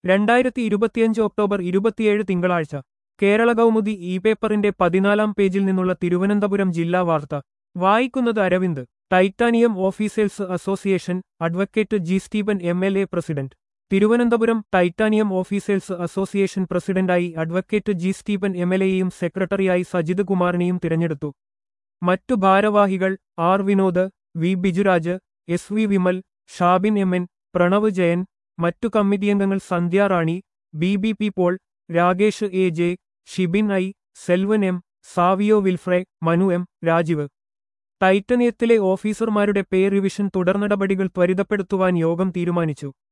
രണ്ടായിരത്തി ഇരുപത്തിയഞ്ച് ഒക്ടോബർ ഇരുപത്തിയേഴ് തിങ്കളാഴ്ച കേരള കൗമുദി ഇ പേപ്പറിന്റെ പതിനാലാം പേജിൽ നിന്നുള്ള തിരുവനന്തപുരം ജില്ലാ വാർത്ത വായിക്കുന്നത് Aravind titanium officers association advocate G Stephen M L A president Thiruvananthapuram titanium officers association പ്രസിഡന്റായി advocate G Stephen M L എയെയും സെക്രട്ടറിയായി സജിത് കുമാറിനെയും തിരഞ്ഞെടുത്തു മറ്റു ഭാരവാഹികൾ R Vinod V Bijuraj S V Vimal Shabin M N Pranav Jayan മറ്റു കമ്മിറ്റിയംഗങ്ങൾ Sandhya Rani B B P Paul Rakesh A J Shibin I Selvan M Savio Wilfred Manu M Rajeev ടൈറ്റനിയത്തിലെ ഓഫീസർമാരുടെ പേ റിവിഷൻ തുടർനടപടികൾ ത്വരിതപ്പെടുത്തുവാൻ യോഗം തീരുമാനിച്ചു